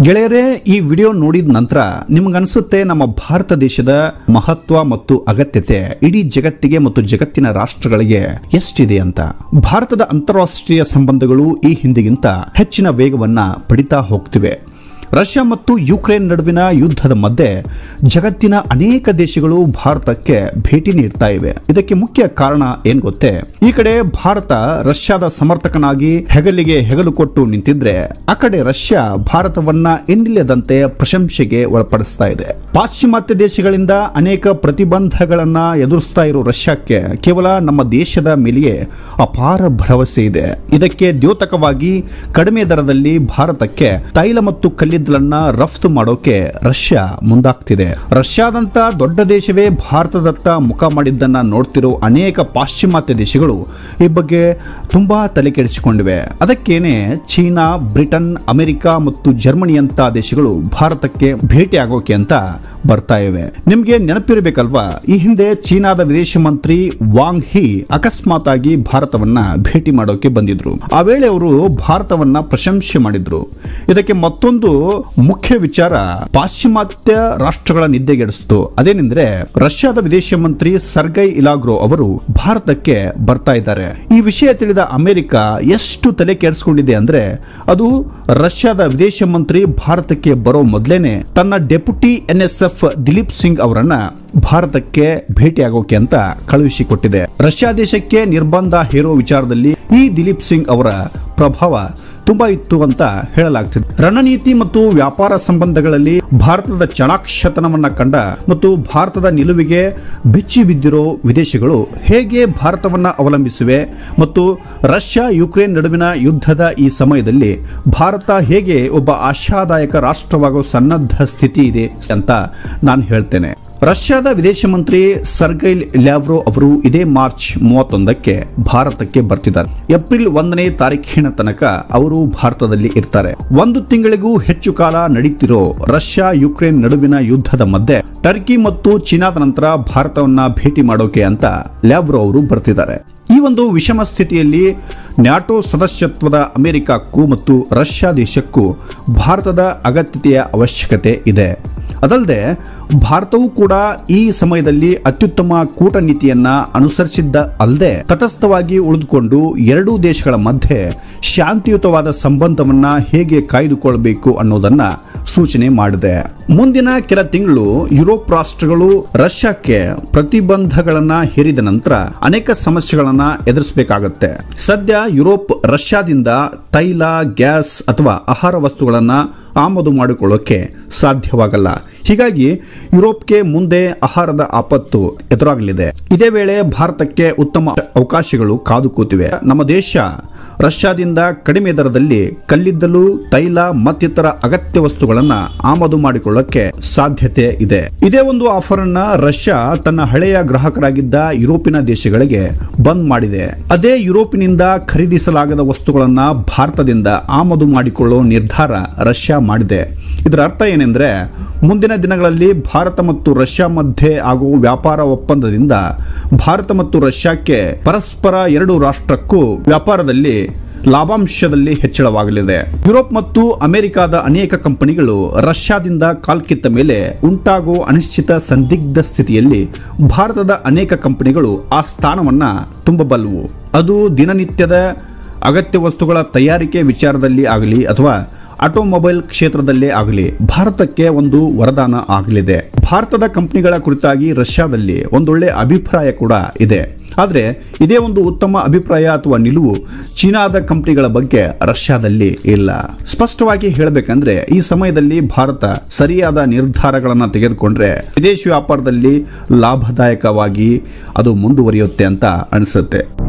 ಗೆಳೆಯರೇ ಈ ವಿಡಿಯೋ ನೋಡಿದ ನಂತರ ನಿಮಗನ್ಸುತ್ತೆ ನಮ್ಮ ಭಾರತ ದೇಶದ ಮಹತ್ವ ಮತ್ತು ಅಗತ್ಯತೆ ಇಡೀ ಜಗತ್ತಿಗೆ ಮತ್ತು ಜಗತ್ತಿನ ರಾಷ್ಟ್ರಗಳಿಗೆ ಎಷ್ಟಿದೆ ಅಂತ ಭಾರತದ ಅಂತಾರಾಷ್ಟ್ರೀಯ ಸಂಬಂಧಗಳು ಈ ಹಿಂದಿಗಿಂತ ಹೆಚ್ಚಿನ ವೇಗವನ್ನ ಪಡಿತಾ ಹೋಗ್ತಿವೆ ರಷ್ಯಾ ಮತ್ತು ಯುಕ್ರೇನ್ ನಡುವಿನ ಯುದ್ಧದ ಮಧ್ಯೆ ಜಗತ್ತಿನ ಅನೇಕ ದೇಶಗಳು ಭಾರತಕ್ಕೆ ಭೇಟಿ ನೀಡ್ತಾ ಇವೆ ಇದಕ್ಕೆ ಮುಖ್ಯ ಕಾರಣ ಏನ್ ಗೊತ್ತೇ ಈ ಕಡೆ ಭಾರತ ರಷ್ಯಾದ ಸಮರ್ಥಕನಾಗಿ ಹೆಗಲಿಗೆ ಹೆಗಲು ಕೊಟ್ಟು ನಿಂತಿದ್ರೆ ಆ ಕಡೆ ರಷ್ಯಾ ಭಾರತವನ್ನ ಎನ್ನಿಲ್ಲದಂತೆ ಪ್ರಶಂಸೆಗೆ ಒಳಪಡಿಸ್ತಾ ಇದೆ ಪಾಶ್ಚಿಮಾತ್ಯ ದೇಶಗಳಿಂದ ಅನೇಕ ಪ್ರತಿಬಂಧಗಳನ್ನ ಎದುರಿಸ್ತಾ ಇರೋ ರಷ್ಯಾಕ್ಕೆ ಕೇವಲ ನಮ್ಮ ದೇಶದ ಮೇಲೆಯೇ ಅಪಾರ ಭರವಸೆ ಇದೆ ಇದಕ್ಕೆ ದ್ಯೋತಕವಾಗಿ ಕಡಿಮೆ ದರದಲ್ಲಿ ಭಾರತಕ್ಕೆ ತೈಲ ಮತ್ತು ಕಲ್ಲಿದ್ದಲನ್ನ ರಫ್ತು ಮಾಡೋಕೆ ರಷ್ಯಾ ಮುಂದಾಗ್ತಿದೆ ರಷ್ಯಾದಂತ ದೊಡ್ಡ ದೇಶವೇ ಭಾರತದತ್ತ ಮುಖ ಮಾಡಿದ್ದನ್ನ ನೋಡ್ತಿರೋ ಅನೇಕ ಪಾಶ್ಚಿಮಾತ್ಯ ದೇಶಗಳು ಈ ಬಗ್ಗೆ ತುಂಬಾ ತಲೆ ಕೆಡಿಸಿಕೊಂಡಿವೆ ಅದಕ್ಕೇನೆ ಚೀನಾ ಬ್ರಿಟನ್ ಅಮೆರಿಕ ಮತ್ತು ಜರ್ಮನಿಯಂತ ದೇಶಗಳು ಭಾರತಕ್ಕೆ ಭೇಟಿ ಆಗೋಕೆ ಅಂತ ಬರ್ತಾ ಇವೆ ನಿಮ್ಗೆ ನೆನಪಿರಬೇಕಲ್ವಾ ಈ ಹಿಂದೆ ಚೀನಾದ ವಿದೇಶ ಮಂತ್ರಿ ವಾಂಗ್ ಹಿ ಅಕಸ್ಮಾತ್ ಆಗಿ ಭಾರತವನ್ನ ಭೇಟಿ ಮಾಡೋಕೆ ಬಂದಿದ್ರು ಆ ವೇಳೆ ಅವರು ಭಾರತವನ್ನ ಪ್ರಶಂಸೆ ಮಾಡಿದ್ರು ಇದಕ್ಕೆ ಮತ್ತೊಂದು ಮುಖ್ಯ ವಿಚಾರ ಪಾಶ್ಚಿಮಾತ್ಯ ರಾಷ್ಟ್ರಗಳ ನಿದ್ದೆಗೆಡಿಸಿತು ಅದೇನೆಂದ್ರೆ ರಷ್ಯಾದ ವಿದೇಶ ಮಂತ್ರಿ ಸರ್ಗೈ ಇಲಾಗ್ರೋ ಅವರು ಭಾರತಕ್ಕೆ ಬರ್ತಾ ಇದ್ದಾರೆ ಈ ವಿಷಯ ತಿಳಿದ ಅಮೆರಿಕ ಎಷ್ಟು ತಲೆ ಕೆಡಿಸ್ಕೊಂಡಿದೆ ಅಂದ್ರೆ ಅದು ರಷ್ಯಾದ ವಿದೇಶ ಮಂತ್ರಿ ಭಾರತಕ್ಕೆ ಬರೋ ಮೊದಲೇನೆ ತನ್ನ ಡೆಪ್ಯೂಟಿ ಎನ್ಎಸ್ಎಫ್ ದಿಲೀಪ್ ಸಿಂಗ್ ಅವರನ್ನ ಭಾರತಕ್ಕೆ ಭೇಟಿಯಾಗೋಕೆ ಅಂತ ಕಳುಹಿಸಿಕೊಟ್ಟಿದೆ ರಷ್ಯಾ ದೇಶಕ್ಕೆ ನಿರ್ಬಂಧ ಹೇರೋ ವಿಚಾರದಲ್ಲಿ ಈ ದಿಲೀಪ್ ಸಿಂಗ್ ಅವರ ಪ್ರಭಾವ ತುಂಬಾ ಇತ್ತು ಅಂತ ಹೇಳಲಾಗ್ತಿದೆ ರಣನೀತಿ ಮತ್ತು ವ್ಯಾಪಾರ ಸಂಬಂಧಗಳಲ್ಲಿ ಭಾರತದ ಚಾಣಾಕ್ಷತನವನ್ನ ಕಂಡ ಮತ್ತು ಭಾರತದ ನಿಲುವಿಗೆ ಬೆಚ್ಚಿ ಬಿದ್ದಿರೋ ವಿದೇಶಗಳು ಹೇಗೆ ಭಾರತವನ್ನ ಅವಲಂಬಿಸಿವೆ ಮತ್ತು ರಷ್ಯಾ ಯುಕ್ರೇನ್ ನಡುವಿನ ಯುದ್ಧದ ಈ ಸಮಯದಲ್ಲಿ ಭಾರತ ಹೇಗೆ ಒಬ್ಬ ಆಶಾದಾಯಕ ರಾಷ್ಟ್ರವಾಗೋ ಸನ್ನದ್ಧ ಸ್ಥಿತಿ ಇದೆ ಅಂತ ನಾನು ಹೇಳ್ತೇನೆ ರಷ್ಯಾದ ವಿದೇಶ ಮಂತ್ರಿ ಸರ್ಗೈ ಲ್ಯಾವ್ರೋ ಅವರು ಇದೇ ಮಾರ್ಚ್ ಮೂವತ್ತೊಂದಕ್ಕೆ ಭಾರತಕ್ಕೆ ಬರ್ತಿದ್ದಾರೆ ಏಪ್ರಿಲ್ ಒಂದನೇ ತಾರೀಖಿನ ತನಕ ಅವರು ಭಾರತದಲ್ಲಿ ಇರ್ತಾರೆ ಒಂದು ತಿಂಗಳಿಗೂ ಹೆಚ್ಚು ಕಾಲ ನಡೀತಿರೋ ರಷ್ಯಾ ಯುಕ್ರೇನ್ ನಡುವಿನ ಯುದ್ಧದ ಮಧ್ಯೆ ಟರ್ಕಿ ಮತ್ತು ಚೀನಾದ ನಂತರ ಭಾರತವನ್ನ ಭೇಟಿ ಮಾಡೋಕೆ ಅಂತ ಲ್ಯಾವ್ರೋ ಅವರು ಬರ್ತಿದ್ದಾರೆ ಈ ಒಂದು ವಿಷಮ ಸ್ಥಿತಿಯಲ್ಲಿ ನ್ಯಾಟೋ ಸದಸ್ಯತ್ವದ ಅಮೆರಿಕಕ್ಕೂ ಮತ್ತು ರಷ್ಯಾ ದೇಶಕ್ಕೂ ಭಾರತದ ಅಗತ್ಯತೆಯ ಅವಶ್ಯಕತೆ ಇದೆ ಅದಲ್ಲದೆ ಭಾರತವು ಕೂಡ ಈ ಸಮಯದಲ್ಲಿ ಅತ್ಯುತ್ತಮ ಕೂಟನೀತಿಯನ್ನ ಅನುಸರಿಸಿದ್ದ ಅಲ್ಲದೆ ತಟಸ್ಥವಾಗಿ ಉಳಿದುಕೊಂಡು ಎರಡೂ ದೇಶಗಳ ಮಧ್ಯೆ ಶಾಂತಿಯುತವಾದ ಸಂಬಂಧವನ್ನ ಹೇಗೆ ಕಾಯ್ದುಕೊಳ್ಬೇಕು ಅನ್ನೋದನ್ನ ಸೂಚನೆ ಮಾಡಿದೆ ಮುಂದಿನ ಕೆಲ ತಿಂಗಳು ಯುರೋಪ್ ರಾಷ್ಟ್ರಗಳು ರಷ್ಯಾಕ್ಕೆ ಪ್ರತಿಬಂಧಗಳನ್ನ ಹೇರಿದ ನಂತರ ಅನೇಕ ಸಮಸ್ಯೆಗಳನ್ನ ಎದುರಿಸಬೇಕಾಗತ್ತೆ ಸದ್ಯ ಯುರೋಪ್ ರಷ್ಯಾದಿಂದ ತೈಲ ಗ್ಯಾಸ್ ಅಥವಾ ಆಹಾರ ವಸ್ತುಗಳನ್ನ ಆಮದು ಮಾಡಿಕೊಳ್ಳೋಕೆ ಸಾಧ್ಯವಾಗಲ್ಲ ಹೀಗಾಗಿ ಯುರೋಪ್ಗೆ ಮುಂದೆ ಆಹಾರದ ಆಪತ್ತು ಎದುರಾಗಲಿದೆ ಇದೇ ವೇಳೆ ಭಾರತಕ್ಕೆ ಉತ್ತಮ ಅವಕಾಶಗಳು ಕಾದು ಕೂತಿವೆ ನಮ್ಮ ದೇಶ ರಷ್ಯಾದಿಂದ ಕಡಿಮೆ ದರದಲ್ಲಿ ಕಲ್ಲಿದ್ದಲು ತೈಲ ಮತ್ತಿತರ ಅಗತ್ಯ ವಸ್ತುಗಳನ್ನ ಆಮದು ಮಾಡಿಕೊಳ್ಳಕ್ಕೆ ಸಾಧ್ಯತೆ ಇದೆ ಇದೇ ಒಂದು ಆಫರ್ ಅನ್ನ ರಷ್ಯಾ ತನ್ನ ಹಳೆಯ ಗ್ರಾಹಕರಾಗಿದ್ದ ಯುರೋಪಿನ ದೇಶಗಳಿಗೆ ಬಂದ್ ಮಾಡಿದೆ ಅದೇ ಯುರೋಪಿನಿಂದ ಖರೀದಿಸಲಾಗದ ವಸ್ತುಗಳನ್ನ ಭಾರತದಿಂದ ಆಮದು ಮಾಡಿಕೊಳ್ಳೋ ನಿರ್ಧಾರ ರಷ್ಯಾ ಮಾಡಿದೆ ಇದರ ಅರ್ಥ ಏನೆಂದ್ರೆ ಮುಂದಿನ ದಿನಗಳಲ್ಲಿ ಭಾರತ ಮತ್ತು ರಷ್ಯಾ ಮಧ್ಯೆ ಆಗುವ ವ್ಯಾಪಾರ ಒಪ್ಪಂದದಿಂದ ಭಾರತ ಮತ್ತು ರಷ್ಯಾಕ್ಕೆ ಪರಸ್ಪರ ಎರಡು ರಾಷ್ಟ್ರಕ್ಕೂ ವ್ಯಾಪಾರದಲ್ಲಿ ಲಾಭಾಂಶದಲ್ಲಿ ಹೆಚ್ಚಳವಾಗಲಿದೆ ಯುರೋಪ್ ಮತ್ತು ಅಮೆರಿಕದ ಅನೇಕ ಕಂಪನಿಗಳು ರಷ್ಯಾದಿಂದ ಕಾಲ್ಕಿತ್ತ ಮೇಲೆ ಉಂಟಾಗುವ ಅನಿಶ್ಚಿತ ಸಂದಿಗ್ಧ ಸ್ಥಿತಿಯಲ್ಲಿ ಭಾರತದ ಅನೇಕ ಕಂಪನಿಗಳು ಆ ಸ್ಥಾನವನ್ನ ತುಂಬಬಲ್ಲವು ಅದು ದಿನನಿತ್ಯದ ಅಗತ್ಯ ವಸ್ತುಗಳ ತಯಾರಿಕೆ ವಿಚಾರದಲ್ಲಿ ಆಗಲಿ ಅಥವಾ ಆಟೋಮೊಬೈಲ್ ಕ್ಷೇತ್ರದಲ್ಲೇ ಆಗಲಿ ಭಾರತಕ್ಕೆ ಒಂದು ವರದಾನ ಆಗಲಿದೆ ಭಾರತದ ಕಂಪನಿಗಳ ಕುರಿತಾಗಿ ರಷ್ಯಾದಲ್ಲಿ ಒಂದೊಳ್ಳೆ ಅಭಿಪ್ರಾಯ ಕೂಡ ಇದೆ ಆದರೆ ಇದೇ ಒಂದು ಉತ್ತಮ ಅಭಿಪ್ರಾಯ ಅಥವಾ ನಿಲುವು ಚೀನಾದ ಕಂಪನಿಗಳ ಬಗ್ಗೆ ರಷ್ಯಾದಲ್ಲಿ ಇಲ್ಲ ಸ್ಪಷ್ಟವಾಗಿ ಹೇಳಬೇಕಂದ್ರೆ ಈ ಸಮಯದಲ್ಲಿ ಭಾರತ ಸರಿಯಾದ ನಿರ್ಧಾರಗಳನ್ನು ತೆಗೆದುಕೊಂಡ್ರೆ ವಿದೇಶಿ ವ್ಯಾಪಾರದಲ್ಲಿ ಲಾಭದಾಯಕವಾಗಿ ಅದು ಮುಂದುವರಿಯುತ್ತೆ ಅಂತ ಅನಿಸುತ್ತೆ